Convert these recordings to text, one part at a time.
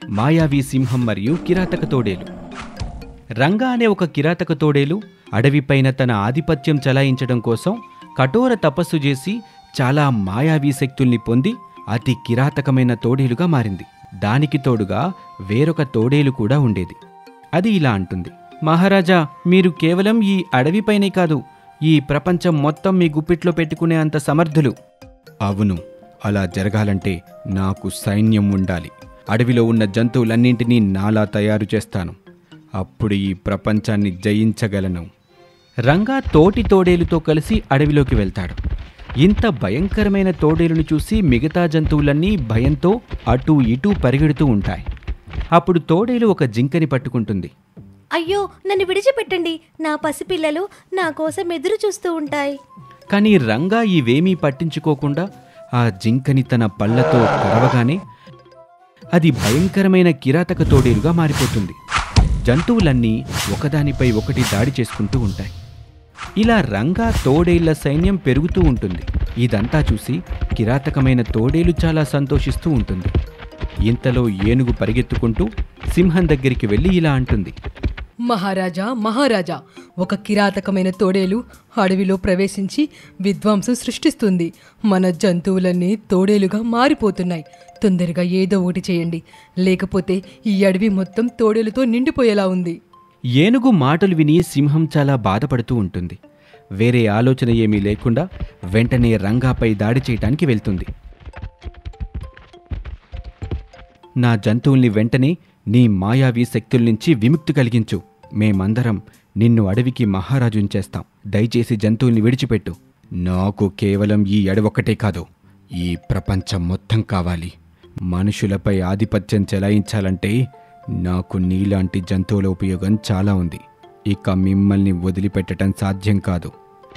మాయావి సింహం మరియు కిరాతక తోడేలు రంగా అనే ఒక కిరాతక తోడేలు అడవిపైన తన ఆధిపత్యం చలాయించడం కోసం కఠోర తపస్సు చేసి చాలా మాయావి శక్తుల్ని పొంది అతి కిరాతకమైన తోడేలుగా మారింది దానికి తోడుగా వేరొక తోడేలు కూడా ఉండేది అది ఇలా అంటుంది మహారాజా మీరు కేవలం ఈ అడవిపైనే కాదు ఈ ప్రపంచం మొత్తం మీ గుప్పిట్లో పెట్టుకునే అంత సమర్థులు అవును అలా జరగాలంటే నాకు సైన్యం ఉండాలి అడవిలో ఉన్న జంతువులన్నింటినీ నాలా తయారు చేస్తాను అప్పుడు ఈ ప్రపంచాన్ని జయించగలను రంగా తోటి తోడేలుతో కలిసి అడవిలోకి వెళ్తాడు ఇంత భయంకరమైన తోడేలును చూసి మిగతా జంతువులన్నీ భయంతో అటూ ఇటూ పరిగెడుతూ ఉంటాయి అప్పుడు తోడేలు ఒక జింకని పట్టుకుంటుంది అయ్యో నన్ను విడిచిపెట్టండి నా పసిపిల్లలు నా కోసం ఎదురు చూస్తూ ఉంటాయి కానీ రంగా ఇవేమీ పట్టించుకోకుండా ఆ జింకని తన పళ్ళతో కరవగానే అది భయంకరమైన కిరాతక తోడేలుగా మారిపోతుంది జంతువులన్నీ ఒకదానిపై ఒకటి దాడి చేసుకుంటూ ఉంటాయి ఇలా రంగా తోడేళ్ల సైన్యం పెరుగుతూ ఉంటుంది ఇదంతా చూసి కిరాతకమైన తోడేలు చాలా సంతోషిస్తూ ఉంటుంది ఇంతలో ఏనుగు పరిగెత్తుకుంటూ సింహం దగ్గరికి వెళ్ళి ఇలా అంటుంది మహారాజా మహారాజా ఒక కిరాతకమైన తోడేలు అడవిలో ప్రవేశించి విధ్వంసం సృష్టిస్తుంది మన జంతువులన్నీ తోడేలుగా మారిపోతున్నాయి తొందరగా ఏదో ఒకటి చేయండి లేకపోతే ఈ అడవి మొత్తం తోడేలుతో నిండిపోయేలా ఉంది ఏనుగు మాటలు విని సింహం చాలా బాధపడుతూ ఉంటుంది వేరే ఆలోచన ఏమీ లేకుండా వెంటనే రంగాపై దాడి చేయటానికి వెళ్తుంది నా జంతువుల్ని వెంటనే నీ మాయావి శక్తుల నుంచి విముక్తి కలిగించు మేమందరం నిన్ను అడవికి మహారాజుని చేస్తాం దయచేసి జంతువుల్ని విడిచిపెట్టు నాకు కేవలం ఈ అడవొక్కటే కాదు ఈ ప్రపంచం మొత్తం కావాలి మనుషులపై ఆధిపత్యం చెలాయించాలంటే నాకు నీలాంటి జంతువుల ఉపయోగం చాలా ఉంది ఇక మిమ్మల్ని వదిలిపెట్టడం సాధ్యం కాదు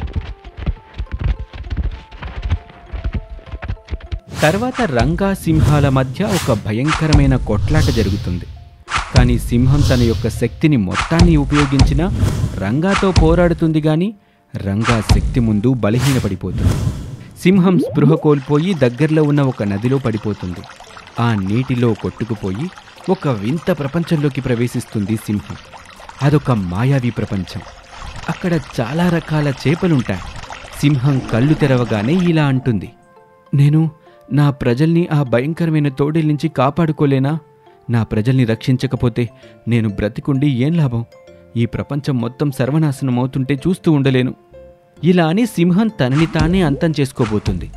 తర్వాత రంగా సింహాల మధ్య ఒక భయంకరమైన కొట్లాట జరుగుతుంది కానీ సింహం తన యొక్క శక్తిని మొత్తాన్ని ఉపయోగించిన రంగాతో పోరాడుతుంది గాని రంగా శక్తి ముందు బలహీనపడిపోతుంది సింహం స్పృహ కోల్పోయి దగ్గరలో ఉన్న ఒక నదిలో పడిపోతుంది ఆ నీటిలో కొట్టుకుపోయి ఒక వింత ప్రపంచంలోకి ప్రవేశిస్తుంది సింహం అదొక మాయావి ప్రపంచం అక్కడ చాలా రకాల చేపలుంటాయి సింహం కళ్ళు తెరవగానే ఇలా అంటుంది నేను నా ప్రజల్ని ఆ భయంకరమైన తోడేల నుంచి కాపాడుకోలేనా నా ప్రజల్ని రక్షించకపోతే నేను బ్రతికుండి ఏం లాభం ఈ ప్రపంచం మొత్తం సర్వనాశనం అవుతుంటే చూస్తూ ఉండలేను ఇలా అని సింహం తనని తానే అంతం చేసుకోబోతుంది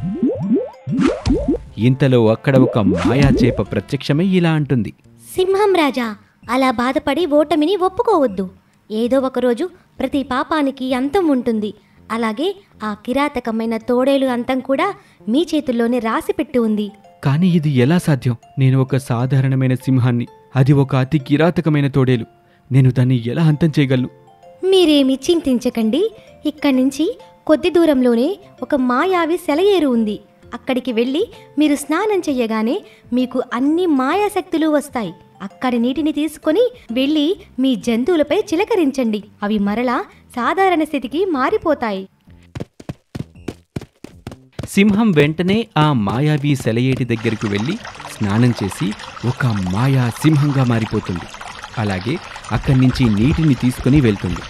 ఇంతలో అక్కడ ఒక మాయా చేప ప్రత్యక్షమై ఇలా అంటుంది సింహం రాజా అలా బాధపడి ఓటమిని ఒప్పుకోవద్దు ఏదో ఒకరోజు ప్రతి పాపానికి అంతం ఉంటుంది అలాగే ఆ కిరాతకమైన తోడేలు అంతం కూడా మీ చేతుల్లోనే రాసి పెట్టి ఉంది కానీ ఇది ఎలా సాధ్యం నేను ఒక సాధారణమైన సింహాన్ని అది ఒక అతి కిరాతకమైన తోడేలు నేను దాన్ని ఎలా అంతం చేయగలను మీరేమి చింతించకండి ఇక్కడి నుంచి కొద్ది దూరంలోనే ఒక మాయావి సెలయేరు ఉంది అక్కడికి వెళ్ళి మీరు స్నానం చెయ్యగానే మీకు అన్ని మాయాశక్తులు వస్తాయి అక్కడి నీటిని తీసుకొని వెళ్ళి మీ జంతువులపై చిలకరించండి అవి మరలా సాధారణ స్థితికి మారిపోతాయి సింహం వెంటనే ఆ మాయావి సెలయేటి దగ్గరికి వెళ్ళి స్నానం చేసి ఒక మాయా సింహంగా మారిపోతుంది అలాగే అక్కడి నుంచి నీటిని తీసుకుని వెళ్తుంది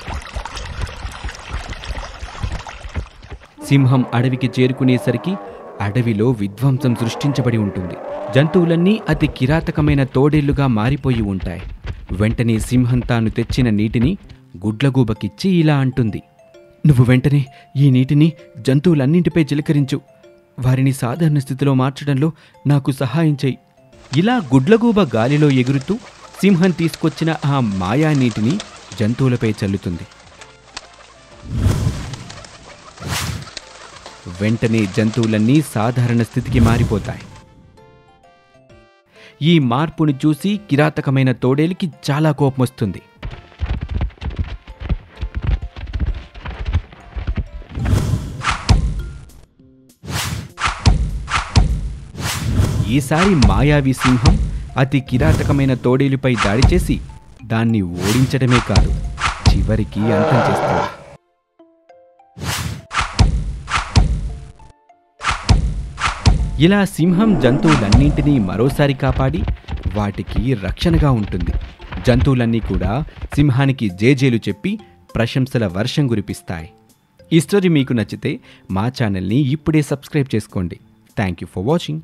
సింహం అడవికి చేరుకునేసరికి అడవిలో విధ్వంసం సృష్టించబడి ఉంటుంది జంతువులన్నీ అతి కిరాతకమైన తోడేళ్లుగా మారిపోయి ఉంటాయి వెంటనే సింహం తాను తెచ్చిన నీటిని గుడ్లగూబకిచ్చి ఇలా అంటుంది నువ్వు వెంటనే ఈ నీటిని జంతువులన్నింటిపై చిలకరించు వారిని సాధారణ స్థితిలో మార్చడంలో నాకు సహాయం చెయ్యి ఇలా గుడ్లగూబ గాలిలో ఎగురుతూ సింహం తీసుకొచ్చిన ఆ మాయా నీటిని జంతువులపై చల్లుతుంది వెంటనే జంతువులన్నీ సాధారణ స్థితికి మారిపోతాయి ఈ మార్పుని చూసి కిరాతకమైన తోడేలికి చాలా కోపం వస్తుంది ఈసారి మాయావి సింహం అతి కిరాతకమైన తోడేలుపై దాడి చేసి దాన్ని ఓడించడమే కాదు చివరికి అంతం చేస్తుంది ఇలా సింహం జంతువులన్నింటినీ మరోసారి కాపాడి వాటికి రక్షణగా ఉంటుంది జంతువులన్నీ కూడా సింహానికి జేజేలు చెప్పి ప్రశంసల వర్షం కురిపిస్తాయి ఈ స్టోరీ మీకు నచ్చితే మా ఛానల్ని ఇప్పుడే సబ్స్క్రైబ్ చేసుకోండి థ్యాంక్ యూ ఫర్ వాచింగ్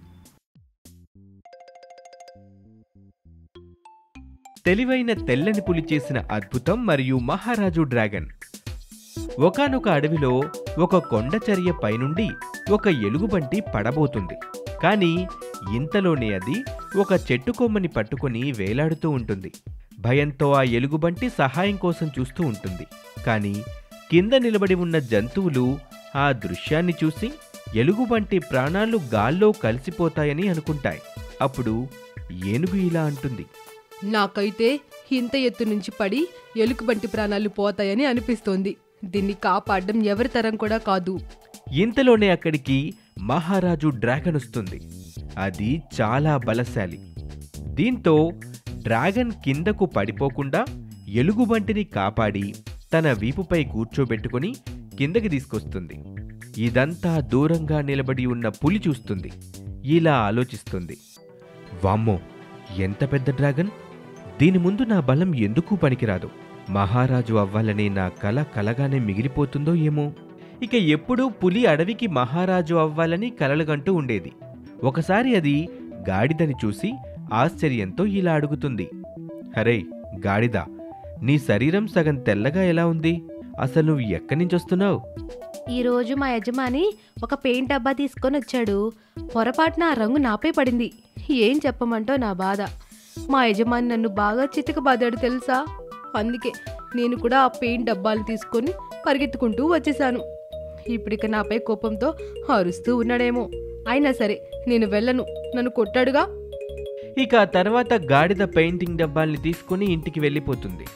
తెలివైన తెల్లని పులి చేసిన అద్భుతం మరియు మహారాజు డ్రాగన్ ఒకానొక అడవిలో ఒక కొండచర్య పైనుండి ఒక ఎలుగుబంటి పడబోతుంది కానీ ఇంతలోనే అది ఒక చెట్టు కొమ్మని పట్టుకొని వేలాడుతూ ఉంటుంది భయంతో ఆ ఎలుగుబంటి సహాయం కోసం చూస్తూ ఉంటుంది కానీ కింద నిలబడి ఉన్న జంతువులు ఆ దృశ్యాన్ని చూసి ఎలుగుబంటి ప్రాణాలు గాల్లో కలిసిపోతాయని అనుకుంటాయి అప్పుడు ఏనుగు ఇలా అంటుంది నాకైతే ఇంత ఎత్తు నుంచి పడి ఎలుకబంటి ప్రాణాలు పోతాయని అనిపిస్తోంది దీన్ని కాపాడడం ఎవరి తరం కూడా కాదు ఇంతలోనే అక్కడికి మహారాజు డ్రాగన్ వస్తుంది అది చాలా బలశాలి దీంతో డ్రాగన్ కిందకు పడిపోకుండా ఎలుగుబంటిని కాపాడి తన వీపుపై కూర్చోబెట్టుకుని కిందకి తీసుకొస్తుంది ఇదంతా దూరంగా నిలబడి ఉన్న పులి చూస్తుంది ఇలా ఆలోచిస్తుంది వామ్మో ఎంత పెద్ద డ్రాగన్ దీని ముందు నా బలం ఎందుకు పనికిరాదు మహారాజు అవ్వాలనే నా కల కలగానే మిగిలిపోతుందో ఏమో ఇక ఎప్పుడూ పులి అడవికి మహారాజు అవ్వాలని కలలుగంటూ ఉండేది ఒకసారి అది గాడిదని చూసి ఆశ్చర్యంతో ఇలా అడుగుతుంది హరే గాడిద నీ శరీరం సగం తెల్లగా ఎలా ఉంది అసలు నువ్వు ఎక్కడి నుంచి వస్తున్నావు ఈరోజు మా యజమాని ఒక పెయింట్ డబ్బా తీసుకొని వచ్చాడు పొరపాటున ఆ రంగు నాపై పడింది ఏం చెప్పమంటో నా బాధ మా యజమాని నన్ను బాగా చితకబాదాడు తెలుసా అందుకే నేను కూడా ఆ పెయింట్ డబ్బాలు తీసుకొని పరిగెత్తుకుంటూ వచ్చేసాను ఇప్పుడిక నాపై కోపంతో అరుస్తూ ఉన్నాడేమో అయినా సరే నేను వెళ్ళను నన్ను కొట్టాడుగా ఇక ఆ తర్వాత గాడిద పెయింటింగ్ డబ్బాల్ని తీసుకుని ఇంటికి వెళ్ళిపోతుంది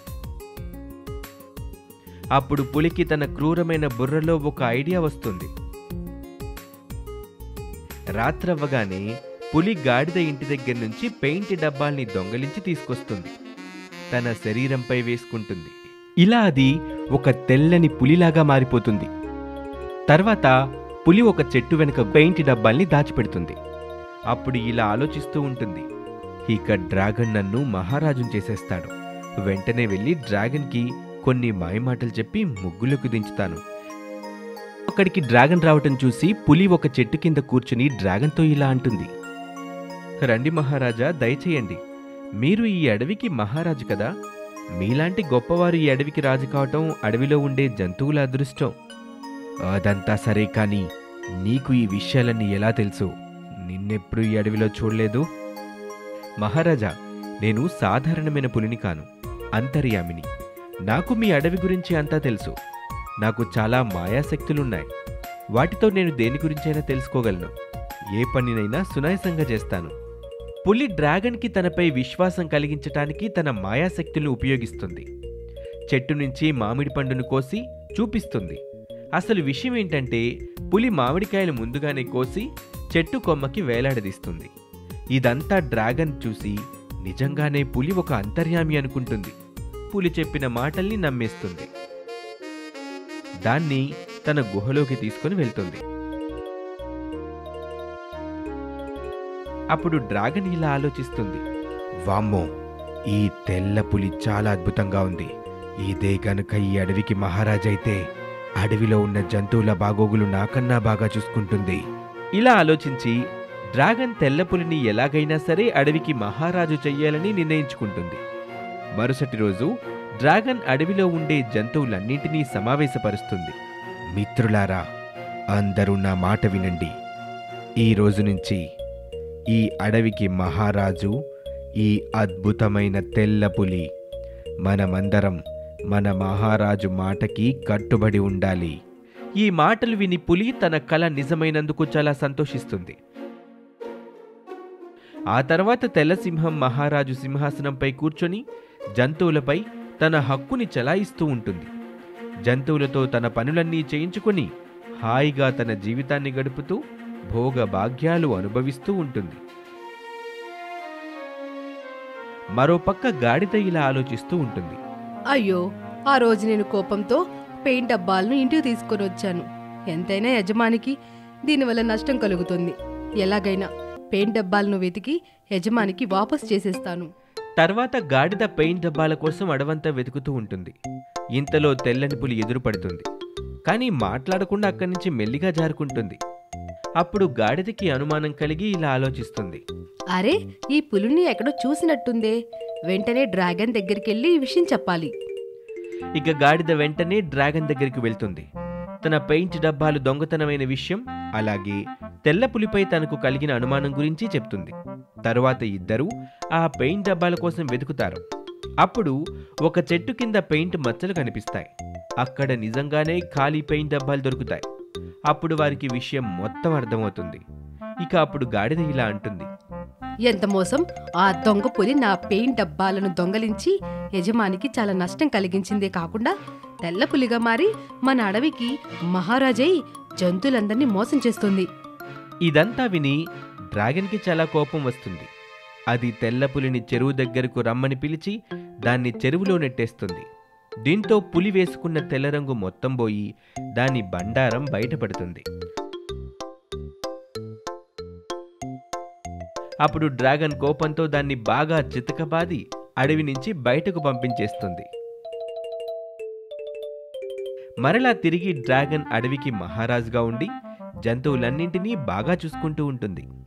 అప్పుడు పులికి తన క్రూరమైన బుర్రలో ఒక ఐడియా వస్తుంది రాత్రవ్వగానే పులి గాడిద ఇంటి దగ్గర నుంచి పెయింట్ డబ్బాల్ని దొంగలించి తీసుకొస్తుంది తన శరీరంపై వేసుకుంటుంది ఇలా అది ఒక తెల్లని పులిలాగా మారిపోతుంది తర్వాత పులి ఒక చెట్టు వెనుక పెయింట్ డబ్బాల్ని దాచిపెడుతుంది అప్పుడు ఇలా ఆలోచిస్తూ ఉంటుంది ఇక డ్రాగన్ నన్ను మహారాజుని చేసేస్తాడు వెంటనే వెళ్ళి డ్రాగన్కి కొన్ని మాయమాటలు చెప్పి ముగ్గులకు దించుతాను అక్కడికి డ్రాగన్ రావటం చూసి పులి ఒక చెట్టు కింద కూర్చుని డ్రాగన్తో ఇలా అంటుంది రండి మహారాజా దయచేయండి మీరు ఈ అడవికి మహారాజు కదా మీలాంటి గొప్పవారు ఈ అడవికి రాజు కావటం అడవిలో ఉండే జంతువుల అదృష్టం అదంతా సరే కానీ నీకు ఈ విషయాలన్నీ ఎలా తెలుసు నిన్నెప్పుడు ఈ అడవిలో చూడలేదు మహారాజా నేను సాధారణమైన పులిని కాను అంతర్యామిని నాకు మీ అడవి గురించి అంతా తెలుసు నాకు చాలా మాయాశక్తులున్నాయి వాటితో నేను దేని గురించైనా తెలుసుకోగలను ఏ పనినైనా సునాయసంగా చేస్తాను పులి డ్రాగన్కి తనపై విశ్వాసం కలిగించటానికి తన మాయాశక్తులు ఉపయోగిస్తుంది చెట్టు నుంచి మామిడి పండును కోసి చూపిస్తుంది అసలు విషయం ఏంటంటే పులి మామిడికాయలు ముందుగానే కోసి చెట్టు కొమ్మకి వేలాడదీస్తుంది ఇదంతా డ్రాగన్ చూసి నిజంగానే పులి ఒక అంతర్యామి అనుకుంటుంది పులి చెప్పిన మాటల్ని నమ్మేస్తుంది దాన్ని తన గుహలోకి తీసుకుని వెళ్తుంది అప్పుడు డ్రాగన్ ఇలా ఆలోచిస్తుంది వామ్మో ఈ తెల్ల పులి చాలా అద్భుతంగా ఉంది ఇదే గనుక ఈ అడవికి మహారాజైతే అడవిలో ఉన్న జంతువుల బాగోగులు నాకన్నా బాగా చూసుకుంటుంది ఇలా ఆలోచించి డ్రాగన్ తెల్ల పులిని ఎలాగైనా సరే అడవికి మహారాజు చెయ్యాలని నిర్ణయించుకుంటుంది మరుసటి రోజు డ్రాగన్ అడవిలో ఉండే జంతువులన్నింటినీ సమావేశపరుస్తుంది మిత్రులారా అందరూ నా మాట వినండి ఈ రోజు నుంచి ఈ అడవికి మహారాజు ఈ అద్భుతమైన తెల్ల పులి మనమందరం మన మహారాజు మాటకి కట్టుబడి ఉండాలి ఈ మాటలు విని పులి తన కల నిజమైనందుకు చాలా సంతోషిస్తుంది ఆ తర్వాత తెల్లసింహం మహారాజు సింహాసనంపై కూర్చొని జంతువులపై తన హక్కుని చలాయిస్తూ ఉంటుంది జంతువులతో తన పనులన్నీ చేయించుకొని హాయిగా తన జీవితాన్ని గడుపుతూ భోగ భాగ్యాలు అనుభవిస్తూ ఉంటుంది మరోపక్క గాడిద ఇలా ఆలోచిస్తూ ఉంటుంది అయ్యో ఆ రోజు నేను కోపంతో పెయింట్ డబ్బాలను ఇంటికి తీసుకొని వచ్చాను ఎంతైనా యజమానికి దీనివల్ల నష్టం కలుగుతుంది ఎలాగైనా పెయింట్ డబ్బాలను వెతికి యజమానికి వాపస్ చేసేస్తాను తర్వాత గాడిద పెయింట్ డబ్బాల కోసం అడవంతా వెతుకుతూ ఉంటుంది ఇంతలో తెల్లని పులి ఎదురుపడుతుంది కానీ మాట్లాడకుండా అక్కడి నుంచి మెల్లిగా జారుకుంటుంది అప్పుడు గాడిదకి అనుమానం కలిగి ఇలా ఆలోచిస్తుంది అరే ఈ పులిని ఎక్కడో చూసినట్టుందే వెంటనే డ్రాగన్ దగ్గరికెళ్ళి ఈ విషయం చెప్పాలి ఇక గాడిద వెంటనే డ్రాగన్ దగ్గరికి వెళ్తుంది తన పెయింట్ డబ్బాలు దొంగతనమైన విషయం అలాగే తెల్ల పులిపై తనకు కలిగిన అనుమానం గురించి చెప్తుంది తరువాత ఇద్దరూ ఆ పెయింట్ డబ్బాల కోసం వెతుకుతారు అప్పుడు ఒక చెట్టు కింద పెయింట్ మచ్చలు కనిపిస్తాయి అక్కడ నిజంగానే ఖాళీ పెయింట్ డబ్బాలు దొరుకుతాయి అప్పుడు వారికి విషయం మొత్తం అర్థమవుతుంది ఇక అప్పుడు గాడిద ఇలా అంటుంది ఎంత మోసం ఆ దొంగ పులి నా పెయింట్ డబ్బాలను దొంగలించి యజమానికి చాలా నష్టం కలిగించిందే కాకుండా తెల్ల పులిగా మారి మన అడవికి మహారాజై జంతువులందరినీ మోసం చేస్తుంది ఇదంతా విని డ్రాగన్కి చాలా కోపం వస్తుంది అది తెల్ల పులిని చెరువు దగ్గరకు రమ్మని పిలిచి దాన్ని చెరువులో నెట్టేస్తుంది దీంతో పులి వేసుకున్న తెల్ల రంగు మొత్తం పోయి దాని బండారం బయటపడుతుంది అప్పుడు డ్రాగన్ కోపంతో దాన్ని బాగా చితకబాది అడవి నుంచి బయటకు పంపించేస్తుంది మరలా తిరిగి డ్రాగన్ అడవికి మహారాజుగా ఉండి జంతువులన్నింటినీ బాగా చూసుకుంటూ ఉంటుంది